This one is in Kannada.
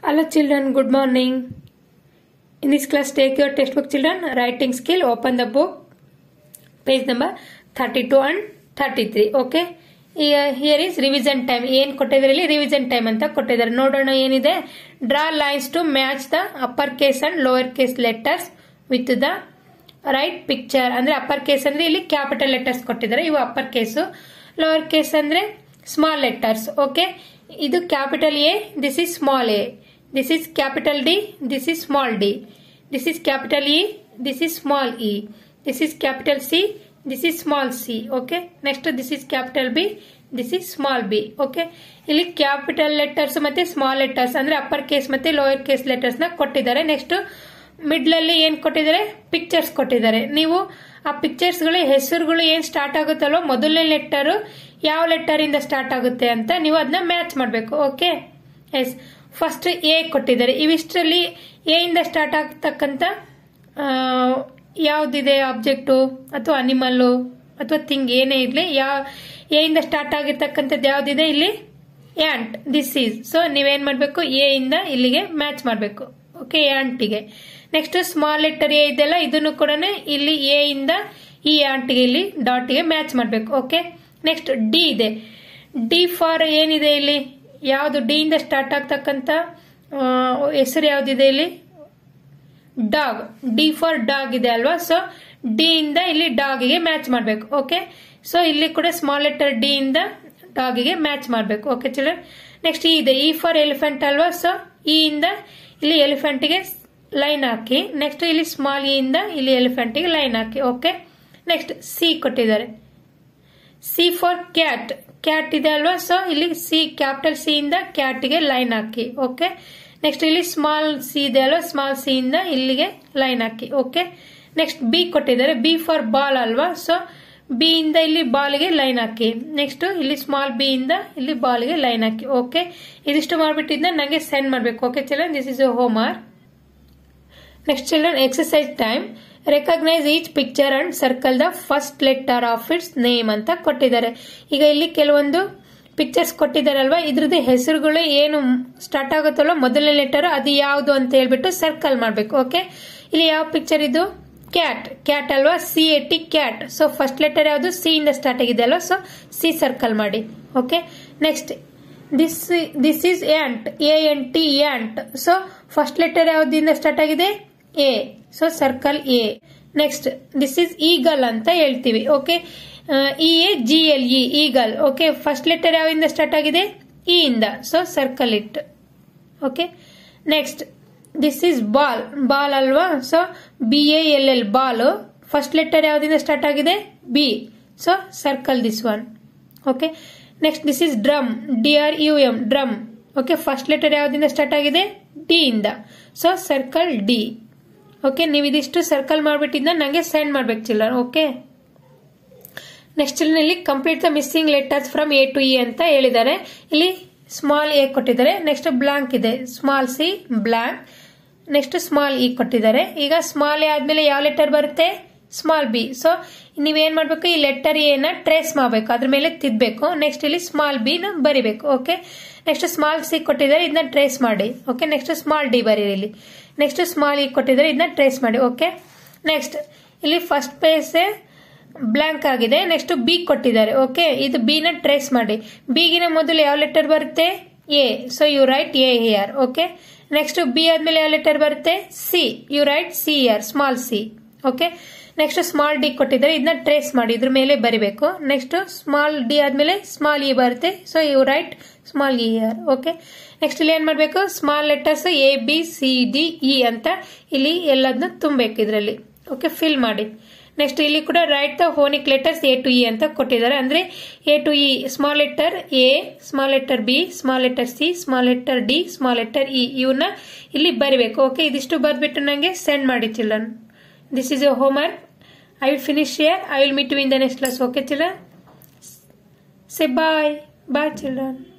Hello children, good morning. In this class, take your textbook children, writing skill, open the book, page number 32 and 33. Okay. Here is revision time ಏನ್ ಕೊಟ್ಟಿದ್ದಾರೆ ಇಲ್ಲಿ ರಿವಿಷನ್ ಟೈಮ್ ಅಂತ ಕೊಟ್ಟಿದ್ದಾರೆ ನೋಡೋಣ ಏನಿದೆ draw lines to match the upper case and lower case letters with the right picture ಅಂದ್ರೆ ಅಪ್ಪರ್ ಕೇಸ್ ಅಂದ್ರೆ ಇಲ್ಲಿ ಕ್ಯಾಪಿಟಲ್ ಲೆಟರ್ಸ್ ಕೊಟ್ಟಿದ್ದಾರೆ ಇವು ಅಪ್ಪರ್ ಕೇಸು ಲೋವರ್ ಕೇಸ್ ಅಂದ್ರೆ ಸ್ಮಾಲ್ ಲೆಟರ್ಸ್ ಓಕೆ ಇದು capital A this is small A this is capital D this is small D this is capital E this is small E this is capital C this is small C okay next this is capital B this is small B okay ಇಲ್ಲಿ ಕ್ಯಾಪಿಟಲ್ ಲೆಟರ್ಸ್ ಮತ್ತೆ ಸ್ಮಾಲ್ ಲೆಟರ್ಸ್ ಅಂದ್ರೆ ಅಪ್ಪರ್ ಕೇಸ್ ಮತ್ತೆ ಲೋಯರ್ ಕೇಸ್ ಲೆಟರ್ಸ್ ನ ಕೊಟ್ಟಿದ್ದಾರೆ ನೆಕ್ಸ್ಟ್ ಮಿಡ್ಲ್ ಅಲ್ಲಿ ಏನ್ ಕೊಟ್ಟಿದ್ದಾರೆ ಪಿಕ್ಚರ್ಸ್ ಕೊಟ್ಟಿದ್ದಾರೆ ನೀವು ಆ ಪಿಕ್ಚರ್ಸ್ ಗಳ ಹೆಸರುಗಳು ಏನ್ ಸ್ಟಾರ್ಟ್ ಆಗುತ್ತಲ್ವ ಮೊದಲನೇ ಲೆಟರ್ ಯಾವ ಲೆಟರ್ ಇಂದ ಸ್ಟಾರ್ಟ್ ಆಗುತ್ತೆ ಅಂತ ನೀವು ಅದನ್ನ ಮ್ಯಾಚ್ ಮಾಡಬೇಕು ಓಕೆ ಎಸ್ ಫಸ್ಟ್ ಎ ಕೊಟ್ಟಿದ್ದಾರೆ ಇವಿಷ್ಟರಲ್ಲಿ ಎ ಇಂದ ಸ್ಟಾರ್ಟ್ ಆಗ್ತಕ್ಕಂತ ಯಾವ್ದಿದೆ ಆಬ್ಜೆಕ್ಟು ಅಥವಾ ಅನಿಮಲ್ಲು ಅಥವಾ ಥಿಂಗ್ ಏನೇ ಇರಲಿ ಯಾವ ಎ ಇಂದ ಸ್ಟಾರ್ಟ್ ಆಗಿರ್ತಕ್ಕಂಥದ್ದು ಯಾವ್ದಿದೆ ಇಲ್ಲಿ ಯಾಂಟ್ ದಿಸ್ ಈಸ್ ಸೊ ನೀವೇನ್ ಮಾಡಬೇಕು ಎ ಇಂದ ಇಲ್ಲಿಗೆ ಮ್ಯಾಚ್ ಮಾಡಬೇಕು ಓಕೆ ಯಾಂಟಿಗೆ ನೆಕ್ಸ್ಟ್ ಸ್ಮಾಲ್ ಲೆಟರ್ ಎ ಇದೆಲ್ಲ ಇದನ್ನು ಕೂಡ ಇಲ್ಲಿ ಎ ಇಂದ ಈ ಯಾಂಟಿಗೆ ಇಲ್ಲಿ ಡಾಟ್ಗೆ ಮ್ಯಾಚ್ ಮಾಡಬೇಕು ಓಕೆ ನೆಕ್ಸ್ಟ್ ಡಿ ಇದೆ ಡಿ ಫಾರ್ ಏನಿದೆ ಇಲ್ಲಿ ಯಾವುದು ಡಿ ಇಂದ ಸ್ಟಾರ್ಟ್ ಆಗ್ತಕ್ಕಂಥ ಹೆಸರು ಯಾವ್ದಿದೆ ಇಲ್ಲಿ ಡಾಗ್ ಡಿ ಫಾರ್ ಡಾಗ್ ಇದೆ ಅಲ್ವಾ ಸೊ ಡಿ ಇಂದ ಇಲ್ಲಿ ಡಾಗಿಗೆ ಮ್ಯಾಚ್ ಮಾಡಬೇಕು ಓಕೆ ಸೊ ಇಲ್ಲಿ ಕೂಡ ಸ್ಮಾಲ್ ಲೆಟರ್ ಡಿ ಇಂದ ಡಾಗಿಗೆ ಮ್ಯಾಚ್ ಮಾಡಬೇಕು ಓಕೆ ಚಿಲ್ಡ್ರನ್ ನೆಕ್ಸ್ಟ್ ಇ ಇದೆ ಇ ಫಾರ್ ಎಲಿಫೆಂಟ್ ಅಲ್ವಾ ಸೊ ಇ ಇಂದ ಇಲ್ಲಿ ಎಲಿಫೆಂಟ್ಗೆ ಲೈನ್ ಹಾಕಿ ನೆಕ್ಸ್ಟ್ ಇಲ್ಲಿ ಸ್ಮಾಲ್ ಇ ಇಂದ ಇಲ್ಲಿ ಎಲಿಫೆಂಟ್ಗೆ ಲೈನ್ ಹಾಕಿ ಓಕೆ ನೆಕ್ಸ್ಟ್ ಸಿ ಕೊಟ್ಟಿದ್ದಾರೆ ಸಿ ಫಾರ್ ಕ್ಯಾಟ್ ಕ್ಯಾಟ್ ಇದೆ ಅಲ್ವಾ ಸೊ ಇಲ್ಲಿ ಸಿ ಕ್ಯಾಪಿಟಲ್ ಸಿ ಇಂದ ಕ್ಯಾಟ್ಗೆ ಲೈನ್ ಹಾಕಿ ಓಕೆ ನೆಕ್ಸ್ಟ್ ಇಲ್ಲಿ ಸ್ಮಾಲ್ ಸಿ ಇದೆ ಅಲ್ವಾ ಸ್ಮಾಲ್ ಸಿ ಇಂದ ಇಲ್ಲಿಗೆ ಲೈನ್ ಹಾಕಿ ಓಕೆ ನೆಕ್ಸ್ಟ್ ಬಿ ಕೊಟ್ಟಿದ್ದಾರೆ ಬಿ ಫಾರ್ ಬಾಲ್ ಅಲ್ವಾ ಸೊ ಬಿ ಇಂದ ಇಲ್ಲಿ ಬಾಲ್ಗೆ ಲೈನ್ ಹಾಕಿ ನೆಕ್ಸ್ಟ್ ಇಲ್ಲಿ ಸ್ಮಾಲ್ ಬಿ ಇಂದ ಇಲ್ಲಿ ಬಾಲ್ಗೆ ಲೈನ್ ಹಾಕಿ ಓಕೆ ಇದಿಷ್ಟು ಮಾಡ್ಬಿಟ್ಟಿದ್ದ ನನಗೆ ಸೆಂಡ್ ಮಾಡಬೇಕು okay children this is home or next children exercise time recognise each picture and circle the first letter of its name ಅಂತ ಕೊಟ್ಟಿದ್ದಾರೆ ಈಗ ಇಲ್ಲಿ ಕೆಲವೊಂದು ಪಿಕ್ಚರ್ಸ್ ಕೊಟ್ಟಿದ್ದಾರಲ್ವಾ ಇದ್ರದ್ದು ಹೆಸರುಗಳು ಏನು ಸ್ಟಾರ್ಟ್ ಆಗುತ್ತಲ್ವ ಮೊದಲನೇ ಲೆಟರ್ ಅದು ಯಾವುದು ಅಂತ ಹೇಳ್ಬಿಟ್ಟು ಸರ್ಕಲ್ ಮಾಡಬೇಕು ಓಕೆ ಇಲ್ಲಿ ಯಾವ ಪಿಕ್ಚರ್ ಇದು ಕ್ಯಾಟ್ ಕ್ಯಾಟ್ ಅಲ್ವಾ C A T cat so first letter ಯಾವುದು ಸಿ ಇಂದ ಸ್ಟಾರ್ಟ್ ಆಗಿದೆ ಅಲ್ವಾ ಸೊ ಸಿ ಸರ್ಕಲ್ ಮಾಡಿ okay next this this is ant A N T ant so first letter ಯಾವ್ದಿಂದ ಸ್ಟಾರ್ಟ್ ಆಗಿದೆ A so circle A next this is eagle ಅಂತ ಹೇಳ್ತೀವಿ okay E A G L E eagle okay first letter ಯಾವಿಂದ ಸ್ಟಾರ್ಟ್ ಆಗಿದೆ ಇ ಇಂದ so circle it okay next this is ball ball ಅಲ್ವಾ so B A L L ball first letter ಯಾವ್ದಿಂದ ಸ್ಟಾರ್ಟ್ ಆಗಿದೆ B so circle this one okay next this is drum D R U M drum okay first letter ಯಾವ್ದಿಂದ ಸ್ಟಾರ್ಟ್ ಆಗಿದೆ ಡಿ ಇಂದ ಸೊ ಸರ್ಕಲ್ ಡಿ ಓಕೆ ನೀವು ಇದಿಷ್ಟು ಸರ್ಕಲ್ ಮಾಡ್ಬಿಟ್ಟಿದ್ದ ನನಗೆ ಸೆಂಡ್ ಮಾಡ್ಬೇಕು ಚಿಲ್ಲರ್ ಓಕೆ ನೆಕ್ಸ್ಟ್ ಇಲ್ಲಿ complete the missing letters from A to E ಅಂತ ಹೇಳಿದ್ದಾರೆ ಇಲ್ಲಿ ಸ್ಮಾಲ್ ಎ ಕೊಟ್ಟಿದ್ದಾರೆ ನೆಕ್ಸ್ಟ್ ಬ್ಲಾಂಕ್ ಇದೆ small C blank next small E ಕೊಟ್ಟಿದ್ದಾರೆ ಈಗ ಸ್ಮಾಲ್ ಎ ಆದ್ಮೇಲೆ ಯಾವ ಲೆಟರ್ ಬರುತ್ತೆ ಸ್ಮಾಲ್ ಬಿ ಸೊ ನೀವೇನ್ ಮಾಡ್ಬೇಕು ಈ ಲೆಟರ್ ಎನ ಟ್ರೇಸ್ ಮಾಡಬೇಕು ಅದ್ರ ಮೇಲೆ ತಿದ್ದಬೇಕು ನೆಕ್ಸ್ಟ್ ಇಲ್ಲಿ ಸ್ಮಾಲ್ ಬಿ ನ ಬರಿಬೇಕು ಓಕೆ ನೆಕ್ಸ್ಟ್ ಸ್ಮಾಲ್ ಸಿ ಕೊಟ್ಟಿದ್ದಾರೆ ಇದನ್ನ ಟ್ರೇಸ್ ಮಾಡಿ ಓಕೆ ನೆಕ್ಸ್ಟ್ ಸ್ಮಾಲ್ ಡಿ ಬರೀರಿ ಇಲ್ಲಿ ನೆಕ್ಸ್ಟ್ ಸ್ಮಾಲ್ ಇ ಕೊಟ್ಟಿದ್ದಾರೆ ಇದನ್ನ ಟ್ರೇಸ್ ಮಾಡಿ ಓಕೆ ನೆಕ್ಸ್ಟ್ ಇಲ್ಲಿ ಫಸ್ಟ್ ಪೇಸ್ ಬ್ಲಾಂಕ್ ಆಗಿದೆ ನೆಕ್ಸ್ಟ್ ಬಿ ಕೊಟ್ಟಿದ್ದಾರೆ ಓಕೆ ಇದು ಬಿ ನ ಟ್ರೇಸ್ ಮಾಡಿ ಬಿಗಿನ ಮೊದಲು ಯಾವ ಲೆಟರ್ ಬರುತ್ತೆ A so you write A here okay next B ಆದ್ಮೇಲೆ ಯಾವ ಲೆಟರ್ ಬರುತ್ತೆ C you write C here small C okay next small D ಕೊಟ್ಟಿದ್ದಾರೆ ಇದನ್ನ ಟ್ರೇಸ್ ಮಾಡಿ ಇದ್ರ ಮೇಲೆ ಬರಿಬೇಕು ನೆಕ್ಸ್ಟ್ ಸ್ಮಾಲ್ ಡಿ ಆದ್ಮೇಲೆ ಸ್ಮಾಲ್ ಇ ಬರುತ್ತೆ so you write small E here okay next ಇಲ್ಲಿ ಏನ್ ಮಾಡಬೇಕು small letters A B C D E ಅಂತ ಇಲ್ಲಿ ಎಲ್ಲದನ್ನ ತುಂಬಬೇಕು ಇದರಲ್ಲಿ ಓಕೆ ಫಿಲ್ ಮಾಡಿ ನೆಕ್ಸ್ಟ್ ಇಲ್ಲಿ ಕೂಡ write the phonic letters A to E ಅಂತ ಕೊಟ್ಟಿದ್ದಾರೆ ಅಂದ್ರೆ A to E small letter A small letter B small letter C small letter D small letter E ಇವನ್ನ ಇಲ್ಲಿ ಬರಿಬೇಕು ಓಕೆ ಇದಿಷ್ಟು ಬರ್ಬಿಟ್ಟು ನಂಗೆ ಸೆಂಡ್ ಮಾಡಿ children this is your homework I will finish here I will meet you in the next class okay children say bye bye children